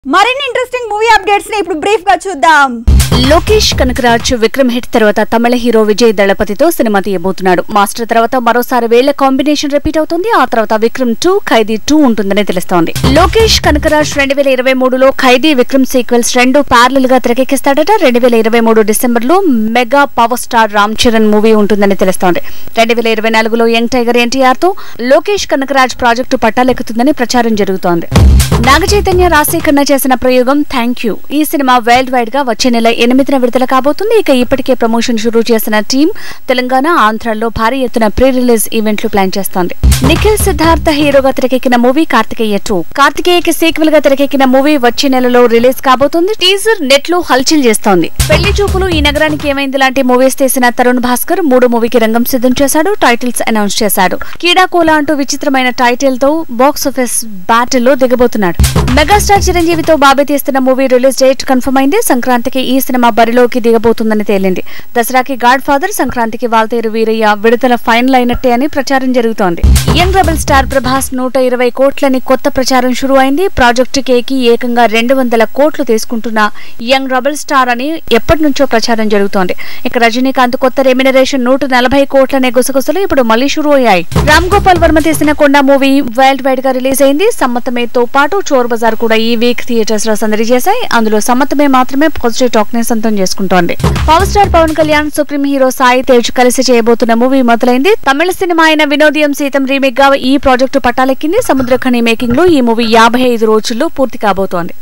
మరిన్ని interesting movie updates ని ఇప్పుడు బ్రీఫ్ గా చూద్దాం లోకేష్ కనకరాజ్ విక్రమ్ హిట్ తర్వాత తమిళ హీరో విజయ్ దళపతితో సినిమా తీయబోతున్నాడు మాస్టర్ తర్వాత మరోసారి వేళ్ల కాంబినేషన్ రిపీట్ అవుతుంది ఆ తర్వాత విక్రమ్ టూ ఖైదీ టూ ఉంటుందని తెలుస్తోంది లోకేష్ కనకరాజ్ రెండు వేల ఇరవై మూడులో ఖైదీ విక్రమ్ సీక్వెల్స్ రెండు ప్యారల్ గా తెరకెక్కిస్తాడట రెండు వేల ఇరవై మూడు డిసెంబర్ లో mega power star Ram Charan movie ఉంటుందని తెలుస్తోంది రెండు వేల ఇరవై నాలుగులో యంగ్ టైగర్ ఎన్టీఆర్ తో లోకేష్ కనకరాజ్ ప్రాజెక్టు పట్టాలెక్కుతుందని ప్రచారం జరుగుతోంది నాగ చైతన్య రాశీకరణ చేసిన ప్రయోగం థ్యాంక్ యూ ఈ సినిమా వరల్డ్ వైడ్ గా వచ్చే నెల ఎనిమిదిన విడుదల కాబోతుంది ఇక ఇప్పటికే ప్రమోషన్ షురూ చేసిన టీం తెలంగాణ ఆంధ్రాలో భారీ ఎత్తున ప్రీ రిలీజ్ ఈవెంట్లు ప్లాన్ చేస్తోంది నిఖిల్ సిద్ధార్థ హీరోగా తెరకెక్కిన మూవీ కార్తికేయ టూ కార్తికేయకి సీక్వెల్ గా తెరకెక్కిన మూవీ వచ్చే నెలలో రిలీజ్ కాబోతుంది టీజర్ నెట్ లో హల్చల్ చేస్తోంది పెళ్లి చూపులు ఈ నగరానికి ఏమైంది లాంటి మూవీస్ తీసిన తరుణ్ భాస్కర్ మూడు మూవీకి రంగం సిద్ధం చేశాడు టైటిల్స్ అనౌన్స్ చేశాడు కీడాకోలా అంటూ విచిత్రమైన టైటిల్ తో బాక్స్ ఆఫీస్ బ్యాటిల్ లో దిగబోతున్నాడు మెగాస్టార్ చిరంజీవితో బాబీ తీస్తున్న మూవీ రిలీజ్ డేట్ కన్ఫర్మ్ అయింది సంక్రాంతికి ఈ సినిమా బరిలోకి దిగబోతుందని తేలింది దసరాకి గాడ్ ఫాదర్ సంక్రాంతికి వాల్తేరు వీరయ్య విడుదల ఫైనల్ అయినట్టే అని ప్రచారం జరుగుతోంది యంగ్ రెబల్ స్టార్ ప్రభాస్ నూట ఇరవై కోట్లని కొత్త ప్రచారం షురూ అయింది ప్రాజెక్టు కేకి ఏకంగా రెండు వందల కోట్లు తీసుకుంటున్న యంగ్ రెబల్ స్టార్ అని ఎప్పటి నుంచో ప్రచారం జరుగుతోంది ఇక రజనీకాంత్ కొత్త రెమ్యునరేషన్ నూట నలభై కోట్లనే గుసగుసలు ఇప్పుడు మళ్లీ షురూ అయ్యాయి రామ్ గోపాల్ వర్మ తీసిన కొండ మూవీ వరల్డ్ వైడ్ గా రిలీజ్ అయింది సమ్మతమే తో పాటు చోర్ బజార్ కూడా ఈ వీక్ థియేటర్స్ లో సందడి చేశాయి అందులో సమ్మతమే మాత్రమే పాజిటివ్ టాక్ ని సొంతం చేసుకుంటోంది power star Pawan Kalyan supreme hero Sai Tej కలిసి చేయబోతున్న మూవీ మొదలైంది తమిళ సినిమా అయిన వినోదయం సీతం రీమేక్ గా ఈ ప్రాజెక్టు పట్టాలెక్కింది సముద్రఖని మేకింగ్ లో ఈ మూవీ యాభై ఐదు రోజుల్లో పూర్తి కాబోతోంది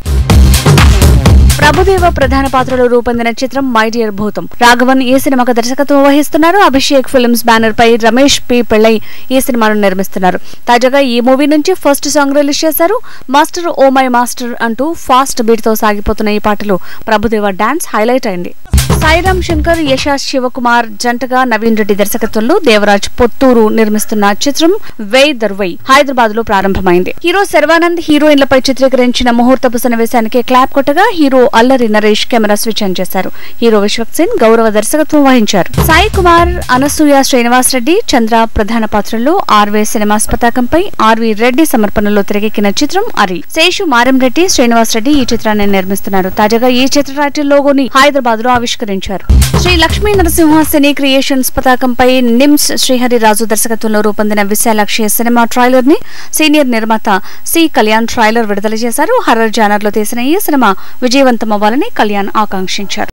ప్రభుదేవ ప్రధాన పాత్రలో రూపొందిన చిత్రం మై డియర్ భూతం రాఘవన్ ఈ సినిమాకు దర్శకత్వం వహిస్తున్నారు అభిషేక్ ఫిల్మ్స్ బ్యానర్ పై రమేష్ పి పిళ్ళై ఈ సినిమాను నిర్మిస్తున్నారు తాజాగా ఈ మూవీ నుంచి ఫస్ట్ సాంగ్ రిలీజ్ చేశారు మాస్టర్ ఓ మై మాస్టర్ అంటూ ఫాస్ట్ బీట్ తో సాగిపోతున్న ఈ పాటలో ప్రభుదేవ డాన్స్ హైలైట్ అయింది సాయిరామ్ శంకర్ యశాస్ శివకుమార్ జంటగా నవీన్ రెడ్డి దర్శకత్వంలో దేవరాజ్ పొత్తూరు నిర్మిస్తున్న చిత్రం వై దర్వై హైదరాబాద్ లో ప్రారంభమైంది హీరో శర్వానంద్ హీరోయిన్లపై చిత్రీకరించిన ముహూర్తపు సన్నివేశానికి క్లాప్ కొట్టగా hero Allari Naresh camera switch on చేశారు హీరో విశ్వక్ సేన్ గౌరవ దర్శకత్వం వహించారు సాయి కుమార్ అనసూయ శ్రీనివాస్ రెడ్డి చంద్ర ప్రధాన పాత్రల్లో ఆర్వే సినిమాస్ పతాకంపై ఆర్వి రెడ్డి సమర్పణలో తెరకెక్కిన చిత్రం అరి శేషు మారంరెడ్డి శ్రీనివాస్ రెడ్డి ఈ చిత్రాన్ని నిర్మిస్తున్నారు తాజాగా ఈ చిత్ర టైటిల్ లోగోని హైదరాబాద్ లో ఆవిష్కరించారు శ్రీ లక్ష్మీ నరసింహ సినీ క్రియేషన్స్ పతాకంపై నిమ్స్ శ్రీహరి రాజు దర్శకత్వంలో రూపొందిన విశాలాక్షి సినిమా ట్రైలర్ ని సీనియర్ నిర్మాత సి కళ్యాణ్ ట్రైలర్ విడుదల చేశారు హర్రర్ జానర్ లో తీసిన ఈ సినిమా విజయవంతమవ్వాలని కళ్యాణ్ ఆకాంక్షించారు